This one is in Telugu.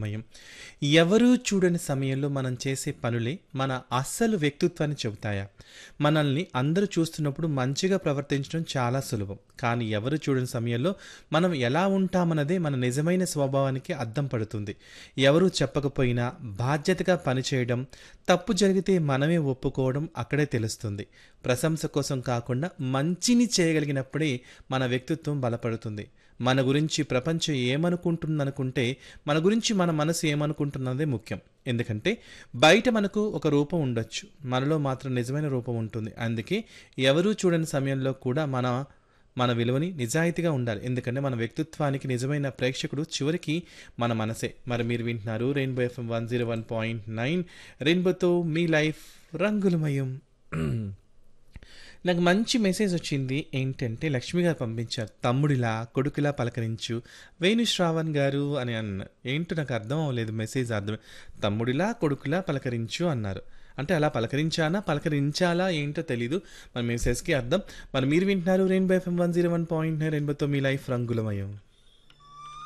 రంగులమయం ఎవరూ చూడని సమయంలో మనం చేసే పనులే మన అస్సలు వ్యక్తిత్వాన్ని చెబుతాయా మనల్ని అందరూ చూస్తున్నప్పుడు మంచిగా ప్రవర్తించడం చాలా సులభం కానీ ఎవరు చూడని సమయంలో మనం ఎలా ఉంటామన్నదే మన నిజమైన స్వభావానికి అద్దం పడుతుంది ఎవరూ చెప్పకపోయినా బాధ్యతగా పనిచేయడం తప్పు జరిగితే మనమే ఒప్పుకోవడం అక్కడే తెలుస్తుంది ప్రశంస కోసం కాకుండా మంచిని చేయగలిగినప్పుడే మన వ్యక్తిత్వం బలపడుతుంది మన గురించి ప్రపంచం ఏమనుకుంటుందనుకుంటే మన గురించి మన మనసు ఏమనుకుంటున్నదే ముఖ్యం ఎందుకంటే బయట మనకు ఒక రూపం ఉండొచ్చు మనలో మాత్రం నిజమైన రూపం ఉంటుంది అందుకే ఎవరూ చూడని సమయంలో కూడా మన మన విలువని నిజాయితీగా ఉండాలి ఎందుకంటే మన వ్యక్తిత్వానికి నిజమైన ప్రేక్షకుడు చివరికి మన మనసే మరి మీరు వింటున్నారు Rainbow FM one zero one point nine రెయిన్బోతో మీ లైఫ్ రంగులమయం నాకు మంచి మెసేజ్ వచ్చింది ఏంటంటే లక్ష్మి గారు పంపించారు తమ్ముడిలా కొడుకులా పలకరించు వేణు శ్రావణ్ గారు అని అన్న ఏంటో నాకు అర్థం అవ్వలేదు మెసేజ్ అర్థం తమ్ముడిలా కొడుకులా పలకరించు అన్నారు అంటే అలా పలకరించానా పలకరించాలా ఏంటో తెలీదు మన మెసేజ్కి అర్థం మరి మీరు వింటున్నారు Rainbow FM one zero one point nine రెయిన్బోతో మీ లైఫ్ రంగులమయం